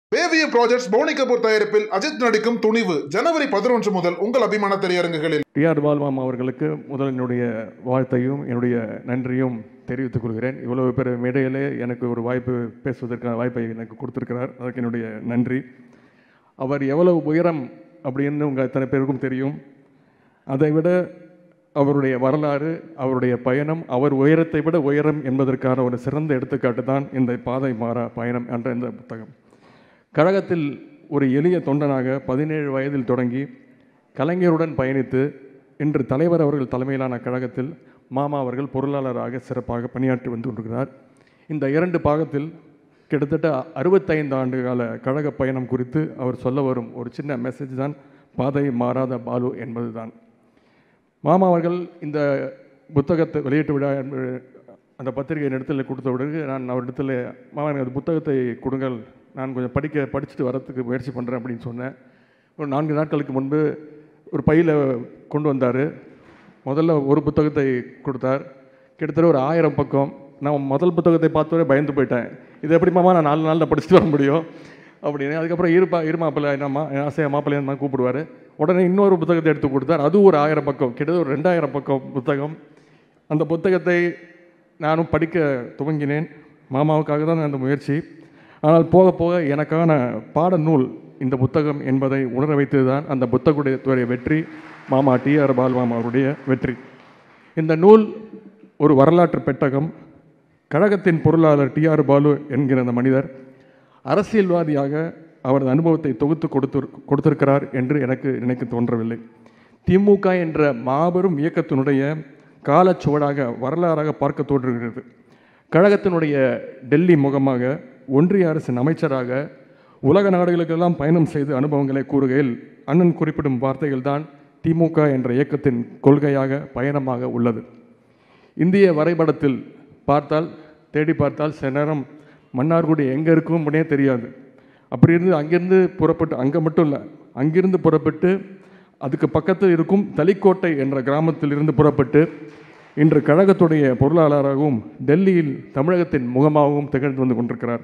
வேவிய projects Fani Kapoor தயாரிப்பில் அஜித் நடிக்கும் துணிவு ஜனவரி பதினொன்று முதல் உங்கள் அபிமான திரையரங்குகளில் டிஆர் பால்மாம் அவர்களுக்கு முதல் என்னுடைய வாழ்த்தையும் என்னுடைய நன்றியும் தெரிவித்துக் கொள்கிறேன் இவ்வளவு பெரிய மேடையிலே எனக்கு ஒரு வாய்ப்பு பேசுவதற்கான வாய்ப்பை எனக்கு கொடுத்திருக்கிறார் அதற்கு என்னுடைய நன்றி அவர் எவ்வளவு உயரம் அப்படின்னு உங்கள் அத்தனை பேருக்கும் தெரியும் அதை விட அவருடைய வரலாறு அவருடைய பயணம் அவர் உயரத்தை விட உயரம் என்பதற்கான ஒரு சிறந்த எடுத்துக்காட்டு தான் இந்த பாதை மாறா பயணம் என்ற இந்த புத்தகம் கழகத்தில் ஒரு எளிய தொண்டனாக பதினேழு வயதில் தொடங்கி கலைஞருடன் பயணித்து இன்று தலைவர் அவர்கள் தலைமையிலான கழகத்தில் மாமா அவர்கள் பொருளாளராக சிறப்பாக பணியாற்றி வந்து கொண்டிருக்கிறார் இந்த இரண்டு பாகத்தில் கிட்டத்தட்ட அறுபத்தைந்து ஆண்டு கால கழக பயணம் குறித்து அவர் சொல்ல வரும் ஒரு சின்ன மெசேஜ் தான் பாதை மாறாத பாலு என்பதுதான் மாமா அவர்கள் இந்த புத்தகத்தை வெளியீட்டு விழா என்பது அந்த பத்திரிகை இடத்துல கொடுத்த பிறகு நான் அவரிடத்தில் மாமா எனக்கு அந்த புத்தகத்தை கொடுங்கள் நான் கொஞ்சம் படிக்க படிச்சுட்டு வரத்துக்கு முயற்சி பண்ணுறேன் அப்படின்னு சொன்னேன் ஒரு நான்கு நாட்களுக்கு முன்பு ஒரு பையில் கொண்டு வந்தார் முதல்ல ஒரு புத்தகத்தை கொடுத்தார் கிட்டத்தட்ட ஒரு ஆயிரம் பக்கம் நான் முதல் புத்தகத்தை பார்த்தோன்னே பயந்து போயிட்டேன் இது எப்படி மாமா நான் நாலு நாளில் படிச்சுட்டு வர முடியும் அப்படின்னு அதுக்கப்புறம் இருப்பா இருமாப்பிள்ளை என்னம்மா ஆசையா மாப்பிள்ளைன்னு தான் கூப்பிடுவார் உடனே இன்னொரு புத்தகத்தை எடுத்து கொடுத்தார் அது ஒரு ஆயிரம் பக்கம் கிட்டத்தட்ட ஒரு ரெண்டாயிரம் பக்கம் புத்தகம் அந்த புத்தகத்தை நானும் படிக்க துவங்கினேன் மாமாவுக்காக தான் அந்த முயற்சி ஆனால் போக போக எனக்கான பாடநூல் இந்த புத்தகம் என்பதை உணர வைத்தது தான் அந்த புத்தகத்துடைய வெற்றி மாமா டிஆர் பால்மாமா அவருடைய வெற்றி இந்த நூல் ஒரு வரலாற்று பெட்டகம் கழகத்தின் பொருளாளர் டிஆர் பாலு என்கிற அந்த மனிதர் அரசியல்வாதியாக அவரது அனுபவத்தை தொகுத்து கொடுத்து கொடுத்திருக்கிறார் என்று எனக்கு நினைக்க தோன்றவில்லை திமுக என்ற மாபெரும் இயக்கத்தினுடைய காலச்சுவடாக வரலாறாக பார்க்க தோன்றுகிறது கழகத்தினுடைய டெல்லி முகமாக ஒன்றிய அரசின் அமைச்சராக உலக நாடுகளுக்கெல்லாம் பயணம் செய்து அனுபவங்களை கூறுகையில் அண்ணன் குறிப்பிடும் வார்த்தைகள் தான் திமுக என்ற இயக்கத்தின் கொள்கையாக பயணமாக உள்ளது இந்திய வரைபடத்தில் பார்த்தால் தேடி பார்த்தால் சில நேரம் மன்னார்குடி எங்கே இருக்கும்னே தெரியாது அப்படி இருந்து அங்கேருந்து புறப்பட்டு அங்கே மட்டும் இல்லை அங்கிருந்து புறப்பட்டு அதுக்கு பக்கத்தில் இருக்கும் தலிக்கோட்டை என்ற கிராமத்தில் இருந்து புறப்பட்டு இன்று கழகத்துடைய பொருளாளராகவும் டெல்லியில் தமிழகத்தின் முகமாகவும் திகழ்ந்து வந்து கொண்டிருக்கிறார்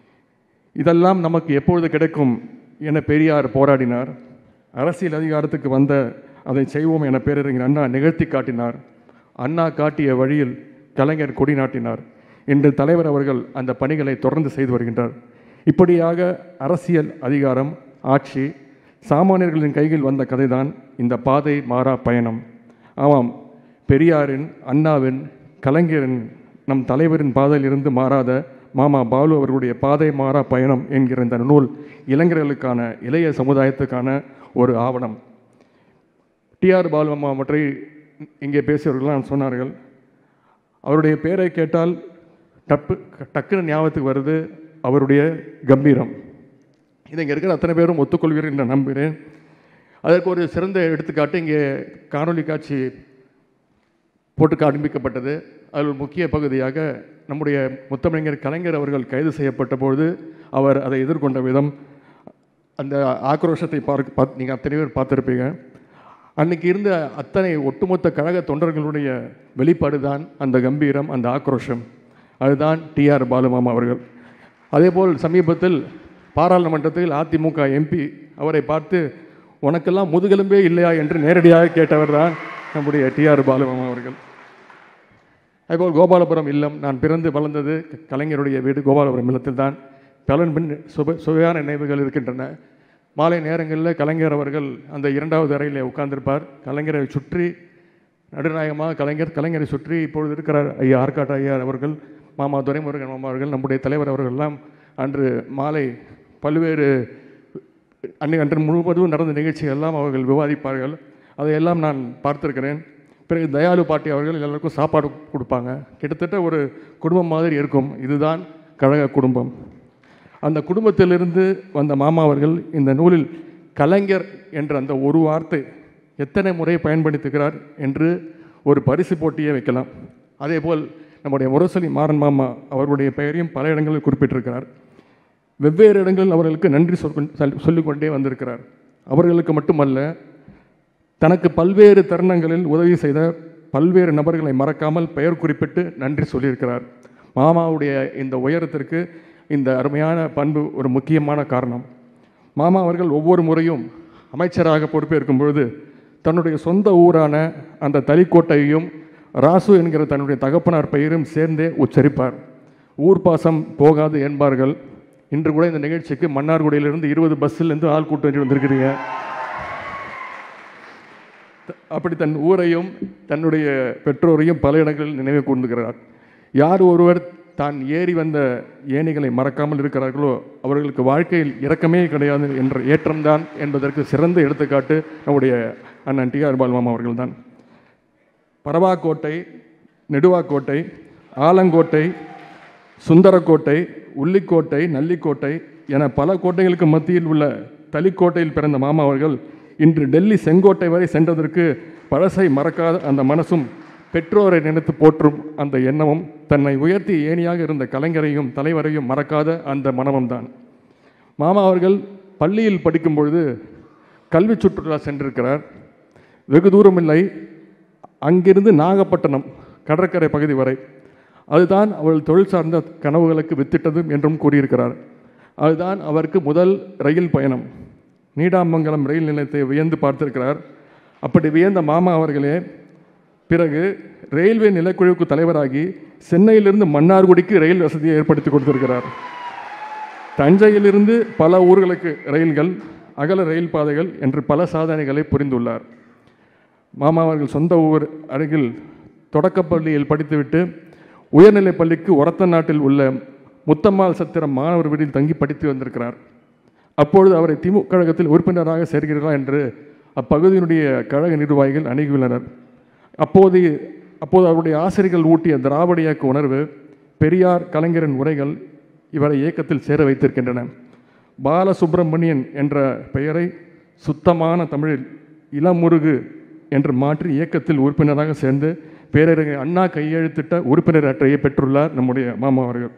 இதெல்லாம் நமக்கு எப்பொழுது கிடைக்கும் என பெரியார் போராடினார் அரசியல் அதிகாரத்துக்கு வந்த அதை செய்வோம் என பேரறிஞர் அண்ணா நிகழ்த்தி காட்டினார் அண்ணா காட்டிய வழியில் கலைஞர் கொடி நாட்டினார் இன்று தலைவர் அவர்கள் அந்த பணிகளை தொடர்ந்து செய்து வருகின்றார் இப்படியாக அரசியல் அதிகாரம் ஆட்சி சாமானியர்களின் கையில் வந்த கதைதான் இந்த பாதை மாறா பயணம் ஆமாம் பெரியாரின் அண்ணாவின் கலைஞரின் நம் தலைவரின் பாதையிலிருந்து மாறாத மாமா பாலு அவர்களுடைய பாதை மாறா பயணம் என்கிற இந்த நூல் இளைஞர்களுக்கான இளைய சமுதாயத்துக்கான ஒரு ஆவணம் டிஆர் பாலு அம்மா பற்றி இங்கே பேசியவர்கள்லாம் சொன்னார்கள் அவருடைய பேரை கேட்டால் டப்பு டக்குன்னு ஞாபகத்துக்கு வருது அவருடைய கம்பீரம் இதை இங்கே இருக்கிற அத்தனை பேரும் ஒத்துக்கொள்வீர்கள் என்று நம்புகிறேன் அதற்கு ஒரு சிறந்த எடுத்துக்காட்டு இங்கே காணொளி காட்சி போட்டு காண்பிக்கப்பட்டது அதில் ஒரு முக்கிய பகுதியாக நம்முடைய முத்தமிழர் கலைஞர் அவர்கள் கைது செய்யப்பட்ட பொழுது அவர் அதை எதிர்கொண்ட விதம் அந்த ஆக்ரோஷத்தை பார்க்க பார்த்து நீங்கள் அத்தனை பேர் பார்த்துருப்பீங்க அன்னைக்கு இருந்த அத்தனை ஒட்டுமொத்த கழக தொண்டர்களுடைய வெளிப்பாடு தான் அந்த கம்பீரம் அந்த ஆக்ரோஷம் அதுதான் டிஆர் பாலுமாமா அவர்கள் அதேபோல் சமீபத்தில் பாராளுமன்றத்தில் அதிமுக எம்பி அவரை பார்த்து உனக்கெல்லாம் முதுகெலும்பே இல்லையா என்று நேரடியாக கேட்டவர் தான் நம்முடைய டிஆர் பாலுமாமா அவர்கள் அதுபோல் கோபாலபுரம் இல்லம் நான் பிறந்து வளர்ந்தது கலைஞருடைய வீடு கோபாலபுரம் இல்லத்தில் தான் பலன் பின் சுப சுவையான நினைவுகள் இருக்கின்றன மாலை நேரங்களில் கலைஞர் அவர்கள் அந்த இரண்டாவது அறையில் உட்கார்ந்திருப்பார் கலைஞரை சுற்றி நடுநாயகமாக கலைஞர் கலைஞரை சுற்றி இப்பொழுது இருக்கிறார் ஐயா ஆர்காட் ஐயா அவர்கள் மாமா துரைமுருகன் மாமா அவர்கள் நம்முடைய தலைவர் அவர்கள்லாம் அன்று மாலை பல்வேறு அன்னை அன்று முழுவதும் நடந்த நிகழ்ச்சிகள் எல்லாம் அவர்கள் விவாதிப்பார்கள் அதையெல்லாம் நான் பார்த்திருக்கிறேன் பிறகு தயாலு பாட்டி அவர்கள் எல்லாருக்கும் சாப்பாடு கொடுப்பாங்க கிட்டத்தட்ட ஒரு குடும்பம் மாதிரி இருக்கும் இதுதான் கழக குடும்பம் அந்த குடும்பத்திலிருந்து வந்த மாமா அவர்கள் இந்த நூலில் கலைஞர் என்ற அந்த ஒரு வார்த்தை எத்தனை முறை பயன்படுத்துகிறார் என்று ஒரு பரிசு போட்டியே வைக்கலாம் அதேபோல் நம்முடைய முரசொலி மாறன் மாமா அவருடைய பெயரையும் பல இடங்களில் குறிப்பிட்டிருக்கிறார் வெவ்வேறு இடங்களில் அவர்களுக்கு நன்றி சொல் சொல்லிக்கொண்டே வந்திருக்கிறார் அவர்களுக்கு மட்டுமல்ல தனக்கு பல்வேறு தருணங்களில் உதவி செய்த பல்வேறு நபர்களை மறக்காமல் பெயர் குறிப்பிட்டு நன்றி சொல்லியிருக்கிறார் மாமாவுடைய இந்த உயரத்திற்கு இந்த அருமையான பண்பு ஒரு முக்கியமான காரணம் மாமா அவர்கள் ஒவ்வொரு முறையும் அமைச்சராக பொறுப்பேற்கும் பொழுது தன்னுடைய சொந்த ஊரான அந்த தலிக்கோட்டையையும் ராசு என்கிற தன்னுடைய தகப்பனார் பெயரும் சேர்ந்தே உச்சரிப்பார் ஊர் பாசம் போகாது என்பார்கள் இன்று கூட இந்த நிகழ்ச்சிக்கு மன்னார்குடியிலிருந்து இருபது பஸ்ஸிலேருந்து ஆள் கூட்டு வந்து வந்திருக்கிறீங்க அப்படி தன் ஊரையும் தன்னுடைய பெற்றோரையும் பல இடங்களில் நினைவு கூர்ந்துகிறார் யார் ஒருவர் தான் ஏறி வந்த ஏணிகளை மறக்காமல் இருக்கிறார்களோ அவர்களுக்கு வாழ்க்கையில் இரக்கமே கிடையாது என்ற ஏற்றம்தான் என்பதற்கு சிறந்த எடுத்துக்காட்டு நம்முடைய அண்ணன் டி ஆர் பால்மாமா அவர்கள்தான் பரவாக்கோட்டை நெடுவாக்கோட்டை ஆலங்கோட்டை சுந்தரக்கோட்டை உள்ளிக்கோட்டை நல்லிக்கோட்டை என பல கோட்டைகளுக்கு மத்தியில் உள்ள தலிக்கோட்டையில் பிறந்த மாமா அவர்கள் இன்று டெல்லி செங்கோட்டை வரை சென்றதற்கு பழசை மறக்காத அந்த மனசும் பெற்றோரை நினைத்து போற்றும் அந்த எண்ணமும் தன்னை உயர்த்தி ஏணியாக இருந்த கலைஞரையும் தலைவரையும் மறக்காத அந்த மனமும் தான் மாமா அவர்கள் பள்ளியில் படிக்கும் பொழுது கல்வி சுற்றுலா சென்றிருக்கிறார் வெகு தூரமில்லை அங்கிருந்து நாகப்பட்டினம் கடற்கரை பகுதி வரை அதுதான் அவள் தொழில் சார்ந்த கனவுகளுக்கு வித்திட்டதும் என்றும் கூறியிருக்கிறார் அதுதான் அவருக்கு முதல் ரயில் பயணம் நீடாமங்கலம் ரயில் நிலையத்தை வியந்து பார்த்திருக்கிறார் அப்படி வியந்த மாமா அவர்களே பிறகு ரயில்வே நிலக்குழுவுக்கு தலைவராகி சென்னையிலிருந்து மன்னார்குடிக்கு ரயில் வசதியை ஏற்படுத்தி கொடுத்திருக்கிறார் தஞ்சையிலிருந்து பல ஊர்களுக்கு ரயில்கள் அகல ரயில் பாதைகள் என்று பல சாதனைகளை புரிந்துள்ளார் மாமா அவர்கள் சொந்த ஊர் அருகில் தொடக்கப்பள்ளியில் படித்துவிட்டு உயர்நிலைப் பள்ளிக்கு ஒரத்த நாட்டில் உள்ள முத்தம்மாள் சத்திரம் மாணவர் வீட்டில் தங்கி படித்து வந்திருக்கிறார் அப்பொழுது அவரை திமுக கழகத்தில் உறுப்பினராக சேர்கிறீர்களா என்று அப்பகுதியினுடைய கழக நிர்வாகிகள் அணுகியுள்ளனர் அப்போது அப்போது அவருடைய ஆசிரியர்கள் ஊட்டிய திராவிட இயக்க உணர்வு பெரியார் கலைஞரின் உரைகள் இவரை இயக்கத்தில் சேர வைத்திருக்கின்றன பாலசுப்பிரமணியன் என்ற பெயரை சுத்தமான தமிழில் இளமுருகு என்று மாற்றி இயக்கத்தில் உறுப்பினராக சேர்ந்து பேரறிஞர் அண்ணா கையெழுத்திட்ட உறுப்பினர் அட்டையை பெற்றுள்ளார் நம்முடைய மாமா அவர்கள்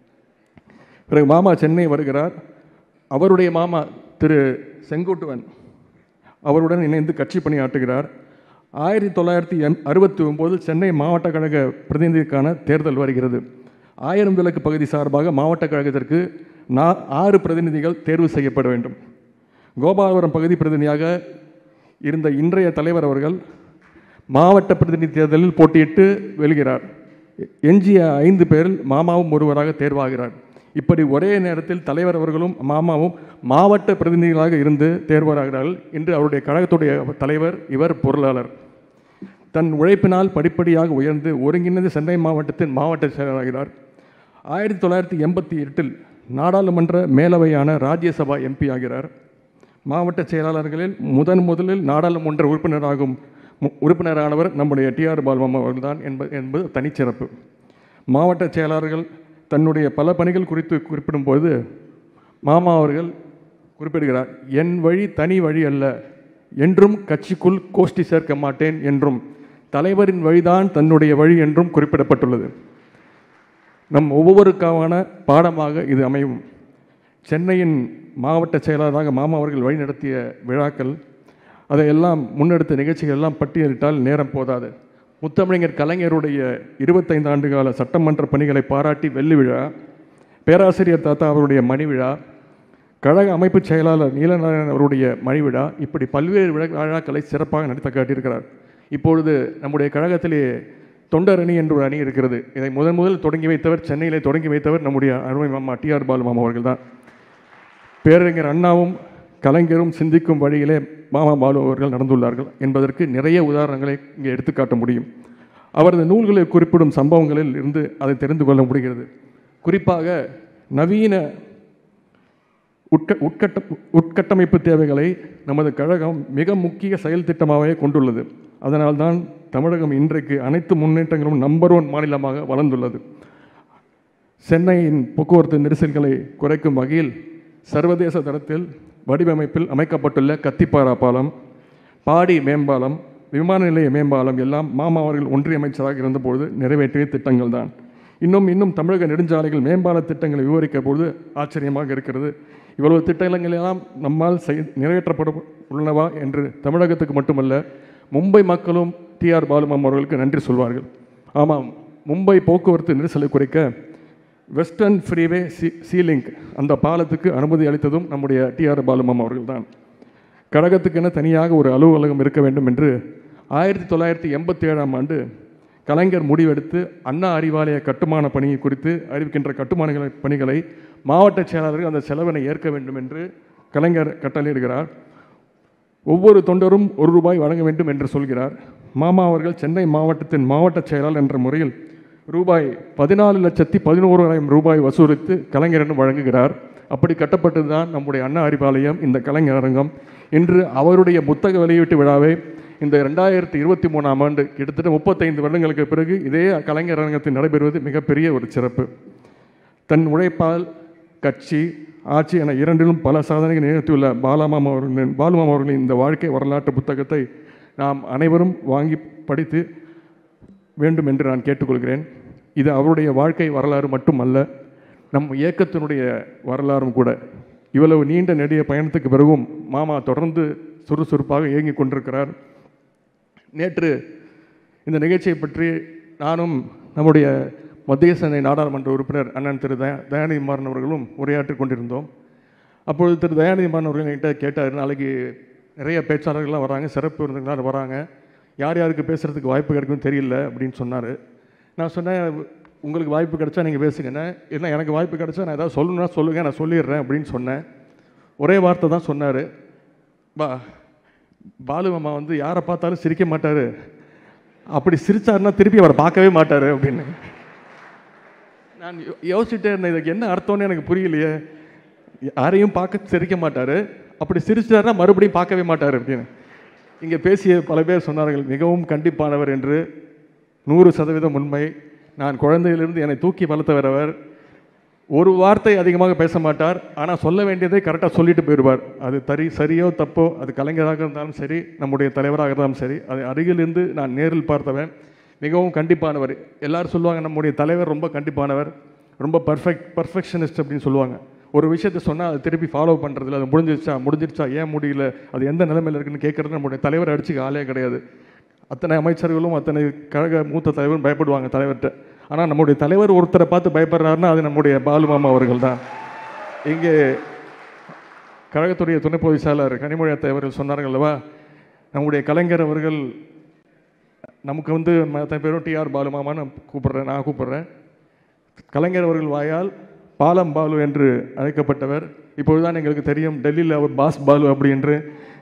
பிறகு மாமா சென்னை வருகிறார் அவருடைய மாமா திரு செங்குட்டுவன் அவருடன் இணைந்து கட்சி பணியாற்றுகிறார் ஆயிரத்தி தொள்ளாயிரத்தி எண் அறுபத்தி ஒம்போது சென்னை மாவட்ட கழக பிரதிநிதிக்கான தேர்தல் வருகிறது ஆயிரம் விளக்கு பகுதி சார்பாக மாவட்ட கழகத்திற்கு நா ஆறு பிரதிநிதிகள் தேர்வு செய்யப்பட வேண்டும் கோபாலபுரம் பகுதி பிரதிநிதியாக இருந்த இன்றைய தலைவர் அவர்கள் மாவட்ட பிரதிநிதி தேர்தலில் போட்டியிட்டு வெல்கிறார் எஞ்சிய ஐந்து பேரில் மாமாவும் ஒருவராக தேர்வாகிறார் இப்படி ஒரே நேரத்தில் தலைவர் அவர்களும் மாமாவும் மாவட்ட பிரதிநிதிகளாக இருந்து தேர்வாகிறார்கள் இன்று அவருடைய கழகத்துடைய தலைவர் இவர் பொருளாளர் தன் உழைப்பினால் படிப்படியாக உயர்ந்து ஒருங்கிணைந்த சென்னை மாவட்டத்தின் மாவட்ட செயலராகிறார் ஆயிரத்தி தொள்ளாயிரத்தி எண்பத்தி எட்டில் நாடாளுமன்ற மேலவையான ராஜ்யசபா எம்பி ஆகிறார் மாவட்ட செயலாளர்களில் முதன் முதலில் நாடாளுமன்ற உறுப்பினராகும் மு- உறுப்பினரானவர் நம்முடைய டிஆர் பால்மாமா அவர்கள்தான் என்பது என்பது தனிச்சிறப்பு மாவட்ட செயலாளர்கள் தன்னுடைய பல பணிகள் குறித்து குறிப்பிடும்போது மாமா அவர்கள் குறிப்பிடுகிறார் என் வழி தனி வழி அல்ல என்றும் கட்சிக்குள் கோஷ்டி சேர்க்க மாட்டேன் என்றும் தலைவரின் வழிதான் தன்னுடைய வழி என்றும் குறிப்பிடப்பட்டுள்ளது நம் ஒவ்வொருக்கான பாடமாக இது அமையும் சென்னையின் மாவட்ட செயலாளராக மாமா அவர்கள் வழிநடத்திய விழாக்கள் அதையெல்லாம் முன்னெடுத்த நிகழ்ச்சிகள் எல்லாம் பட்டியலிட்டால் நேரம் போதாது முத்தமிழர் கலைஞருடைய இருபத்தைந்து ஆண்டு கால சட்டமன்ற பணிகளை பாராட்டி வெள்ளி விழா பேராசிரியர் தாத்தா அவருடைய மணி விழா கழக அமைப்பு செயலாளர் நீலநாராயணன் அவருடைய மணி விழா இப்படி பல்வேறு விழா விழாக்களை சிறப்பாக நடத்த காட்டியிருக்கிறார் இப்பொழுது நம்முடைய கழகத்திலே தொண்டர் அணி என்று ஒரு அணி இருக்கிறது இதை முதன் முதல் தொடங்கி வைத்தவர் சென்னையிலே தொடங்கி வைத்தவர் நம்முடைய அருமை மாமா டிஆர் பாலு மாமா அவர்கள் தான் பேரறிஞர் அண்ணாவும் கலைஞரும் சிந்திக்கும் வழியிலே மாமா பாலு அவர்கள் நடந்துள்ளார்கள் என்பதற்கு நிறைய உதாரணங்களை இங்கே எடுத்துக்காட்ட முடியும் அவரது நூல்களில் குறிப்பிடும் சம்பவங்களில் இருந்து அதை தெரிந்து கொள்ள முடிகிறது குறிப்பாக நவீன உட்க உட்கட்ட உட்கட்டமைப்பு தேவைகளை நமது கழகம் மிக முக்கிய செயல் திட்டமாகவே கொண்டுள்ளது அதனால்தான் தமிழகம் இன்றைக்கு அனைத்து முன்னேற்றங்களும் நம்பர் ஒன் மாநிலமாக வளர்ந்துள்ளது சென்னையின் போக்குவரத்து நெரிசல்களை குறைக்கும் வகையில் சர்வதேச தரத்தில் வடிவமைப்பில் அமைக்கப்பட்டுள்ள கத்திப்பாரா பாலம் பாடி மேம்பாலம் விமான நிலைய மேம்பாலம் எல்லாம் மாமா அவர்கள் ஒன்றிய அமைச்சராக இருந்தபோது நிறைவேற்றிய திட்டங்கள் தான் இன்னும் இன்னும் தமிழக நெடுஞ்சாலைகள் மேம்பால திட்டங்களை விவரிக்க பொழுது ஆச்சரியமாக இருக்கிறது இவ்வளவு திட்டங்கள் எல்லாம் நம்மால் செய் நிறைவேற்றப்பட உள்ளனவா என்று தமிழகத்துக்கு மட்டுமல்ல மும்பை மக்களும் டிஆர் பாலுமாம் அவர்களுக்கு நன்றி சொல்வார்கள் ஆமாம் மும்பை போக்குவரத்து நெரிசலை குறைக்க வெஸ்டர்ன் ஃப்ரீவே சி சீலிங் அந்த பாலத்துக்கு அனுமதி அளித்ததும் நம்முடைய டிஆர் பாலுமாம் அவர்கள்தான் கழகத்துக்கென தனியாக ஒரு அலுவலகம் இருக்க வேண்டும் என்று ஆயிரத்தி தொள்ளாயிரத்தி எண்பத்தி ஏழாம் ஆண்டு கலைஞர் முடிவெடுத்து அண்ணா அறிவாலய கட்டுமான பணியை குறித்து அறிவிக்கின்ற கட்டுமான பணிகளை மாவட்ட செயலாளர்கள் அந்த செலவினை ஏற்க வேண்டும் என்று கலைஞர் கட்டளையிடுகிறார் ஒவ்வொரு தொண்டரும் ஒரு ரூபாய் வழங்க வேண்டும் என்று சொல்கிறார் மாமா அவர்கள் சென்னை மாவட்டத்தின் மாவட்ட செயலாளர் என்ற முறையில் ரூபாய் பதினாலு லட்சத்தி பதினோராயிரம் ரூபாய் வசூலித்து கலைஞரிடம் வழங்குகிறார் அப்படி கட்டப்பட்டது தான் நம்முடைய அண்ணா அறிவாலயம் இந்த கலைஞர் அரங்கம் இன்று அவருடைய புத்தக வெளியீட்டு விழாவை இந்த ரெண்டாயிரத்தி இருபத்தி மூணாம் ஆண்டு கிட்டத்தட்ட முப்பத்தைந்து வருடங்களுக்கு பிறகு இதே கலைஞர் அரங்கத்தில் நடைபெறுவது மிகப்பெரிய ஒரு சிறப்பு தன் உழைப்பால் கட்சி ஆட்சி என இரண்டிலும் பல சாதனைகள் நிகழ்த்தியுள்ள பாலாமாம் அவர்களின் பாலுமாம் அவர்களின் இந்த வாழ்க்கை வரலாற்று புத்தகத்தை நாம் அனைவரும் வாங்கி படித்து வேண்டும் என்று நான் கேட்டுக்கொள்கிறேன் இது அவருடைய வாழ்க்கை வரலாறு மட்டுமல்ல நம் இயக்கத்தினுடைய வரலாறும் கூட இவ்வளவு நீண்ட நெடிய பயணத்துக்கு பிறகும் மாமா தொடர்ந்து சுறுசுறுப்பாக இயங்கிக் கொண்டிருக்கிறார் நேற்று இந்த நிகழ்ச்சியை பற்றி நானும் நம்முடைய மத்திய சென்னை நாடாளுமன்ற உறுப்பினர் அண்ணன் திரு தயா தயாநிதி மாறன் அவர்களும் உரையாற்றி கொண்டிருந்தோம் அப்பொழுது திரு தயாநிதி மாறன் அவர்கள் என்கிட்ட கேட்டார் நாளைக்கு நிறைய பேச்சாளர்கள்லாம் வராங்க சிறப்பு விருந்தினர்கள் வராங்க யார் யாருக்கு பேசுகிறதுக்கு வாய்ப்பு கிடைக்கும்னு தெரியல அப்படின்னு சொன்னார் நான் சொன்னேன் உங்களுக்கு வாய்ப்பு கிடைச்சா நீங்கள் பேசுங்கண்ணே இல்லை எனக்கு வாய்ப்பு கிடைச்சா நான் ஏதாவது சொல்லணும்னா சொல்லுங்கள் நான் சொல்லிடுறேன் அப்படின்னு சொன்னேன் ஒரே வார்த்தை தான் சொன்னார் பா பாலு மாமா வந்து யாரை பார்த்தாலும் சிரிக்க மாட்டார் அப்படி சிரிச்சாருன்னா திருப்பி அவரை பார்க்கவே மாட்டார் அப்படின்னு நான் யோ- யோசிச்சுட்டே இருந்தேன் இதுக்கு என்ன அர்த்தம்னு எனக்கு புரியலையே யாரையும் பார்க்க சிரிக்க மாட்டார் அப்படி சிரிச்சாருன்னா மறுபடியும் பார்க்கவே மாட்டார் அப்படின்னு இங்கே பேசிய பல பேர் சொன்னார்கள் மிகவும் கண்டிப்பானவர் என்று நூறு சதவீதம் உண்மை நான் குழந்தையிலிருந்து என்னை தூக்கி வளர்த்தவர் அவர் ஒரு வார்த்தை அதிகமாக பேச மாட்டார் ஆனால் சொல்ல வேண்டியதை கரெக்டாக சொல்லிட்டு போயிடுவார் அது தரி சரியோ தப்போ அது கலைஞராக இருந்தாலும் சரி நம்முடைய தலைவராக இருந்தாலும் சரி அது அருகிலிருந்து நான் நேரில் பார்த்தவன் மிகவும் கண்டிப்பானவர் எல்லாரும் சொல்லுவாங்க நம்முடைய தலைவர் ரொம்ப கண்டிப்பானவர் ரொம்ப பர்ஃபெக்ட் பர்ஃபெக்ஷனிஸ்ட் அப்படின்னு சொல்லுவாங்க ஒரு விஷயத்தை சொன்னால் அதை திருப்பி ஃபாலோ பண்ணுறதுல அது முடிஞ்சிருச்சா முடிஞ்சிருச்சா ஏன் முடியல அது எந்த நிலைமையில் இருக்குன்னு கேட்குறது நம்முடைய தலைவர் அடிச்சுக்க ஆளே கிடையாது அத்தனை அமைச்சர்களும் அத்தனை கழக மூத்த தலைவரும் பயப்படுவாங்க தலைவர்கிட்ட ஆனால் நம்முடைய தலைவர் ஒருத்தரை பார்த்து பயப்படுறாருன்னா அது நம்முடைய பாலுமாமா அவர்கள் தான் இங்கே கழகத்துடைய துணை பொதுச் செயலாளர் கனிமொழி அத்தை அவர்கள் சொன்னார்கள் அல்லவா நம்முடைய கலைஞர் அவர்கள் நமக்கு வந்து அத்தனை பேரும் டிஆர் பாலுமாமான்னு கூப்பிடுறேன் நான் கூப்பிடுறேன் கலைஞர் அவர்கள் வாயால் பாலம் பாலு என்று அழைக்கப்பட்டவர் இப்பொழுதுதான் எங்களுக்கு தெரியும் டெல்லியில் அவர் பாஸ் பாலு அப்படி என்று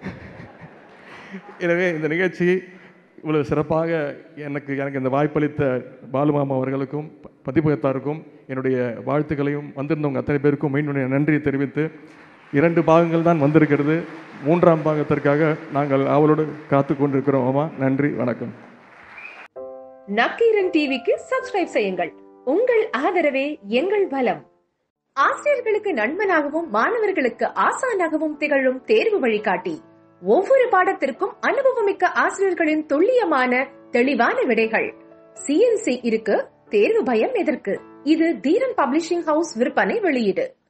எனவே இந்த நிகழ்ச்சி இவ்வளவு சிறப்பாக எனக்கு எனக்கு இந்த வாய்ப்பளித்த பாலுமாமா அவர்களுக்கும் ப- பதிப்பகத்தாருக்கும் என்னுடைய வாழ்த்துக்களையும் வந்திருந்தவங்க அத்தனை பேருக்கும் மீண்டும் என் நன்றியை தெரிவித்து இரண்டு பாகங்கள் தான் வந்திருக்கிறது மூன்றாம் பாகத்திற்காக நாங்கள் ஆவலோடு காத்து கொண்டிருக்கிறோம் ஆமா நன்றி வணக்கம் நக்கீரன் டிவிக்கு சப்ஸ்கிரைப் செய்யுங்கள் உங்கள் ஆதரவே எங்கள் பலம் ஆசிரியர்களுக்கு நண்பனாகவும் மாணவர்களுக்கு ஆசானாகவும் திகழும் தேர்வு வழிகாட்டி ஒவ்வொரு பாடத்திற்கும் அனுபவமிக்க ஆசிரியர்களின் துல்லியமான தெளிவான விடைகள் சிஎன்சி இருக்கு தேர்வு பயம் எதற்கு இது தீரன் பப்ளிஷிங் ஹவுஸ் விற்பனை வெளியீடு